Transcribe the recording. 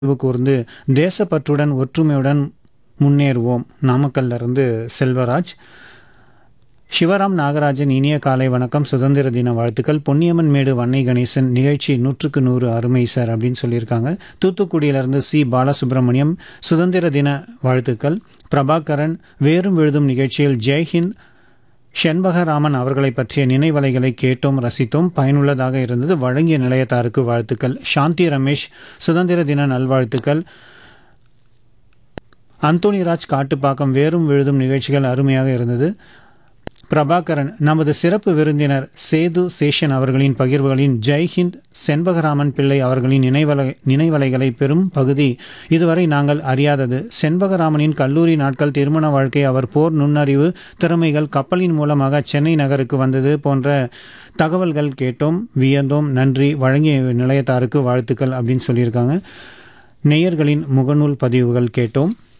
நினைவு கூர்ந்து தேசப்பற்றுடன் ஒற்றுமையுடன் முன்னேறுவோம் நாமக்கல்ல இருந்து செல்வராஜ் சிவராம் நாகராஜன் இனிய காலை வணக்கம் சுதந்திர தின வாழ்த்துக்கள் பொன்னியம்மன் மேடு வன்னை கணேசன் நிகழ்ச்சி நூற்றுக்கு நூறு அருமை சார் அப்படின்னு சொல்லியிருக்காங்க தூத்துக்குடியிலிருந்து சி பாலசுப்ரமணியம் சுதந்திர தின வாழ்த்துக்கள் பிரபாகரன் வேறும் விழுதும் நிகழ்ச்சியில் ஜெய்ஹிந்த் செண்பகராமன் அவர்களை பற்றிய நினைவலைகளை கேட்டோம் ரசித்தோம் பயனுள்ளதாக இருந்தது வழங்கிய நிலையத்தாருக்கு வாழ்த்துக்கள் சாந்தி ரமேஷ் சுதந்திர தின நல்வாழ்த்துக்கள் அந்தோணிராஜ் காட்டுப்பாக்கம் வேறும் விழுதும் நிகழ்ச்சிகள் அருமையாக இருந்தது பிரபாகரன் நமது சிறப்பு விருந்தினர் சேது சேஷன் அவர்களின் பகிர்வுகளின் ஜெய்ஹிந்த் செண்பகராமன் பிள்ளை அவர்களின் நினைவலை நினைவலைகளை பெரும் பகுதி இதுவரை நாங்கள் அறியாதது செண்பகராமனின் கல்லூரி நாட்கள் திருமண வாழ்க்கை அவர் போர் நுண்ணறிவு திறமைகள் கப்பலின் மூலமாக சென்னை நகருக்கு வந்தது போன்ற தகவல்கள் கேட்டோம் வியந்தோம் நன்றி வழங்கிய நிலையத்தாருக்கு வாழ்த்துக்கள் அப்படின்னு சொல்லியிருக்காங்க நேயர்களின் முகநூல் பதிவுகள் கேட்டோம்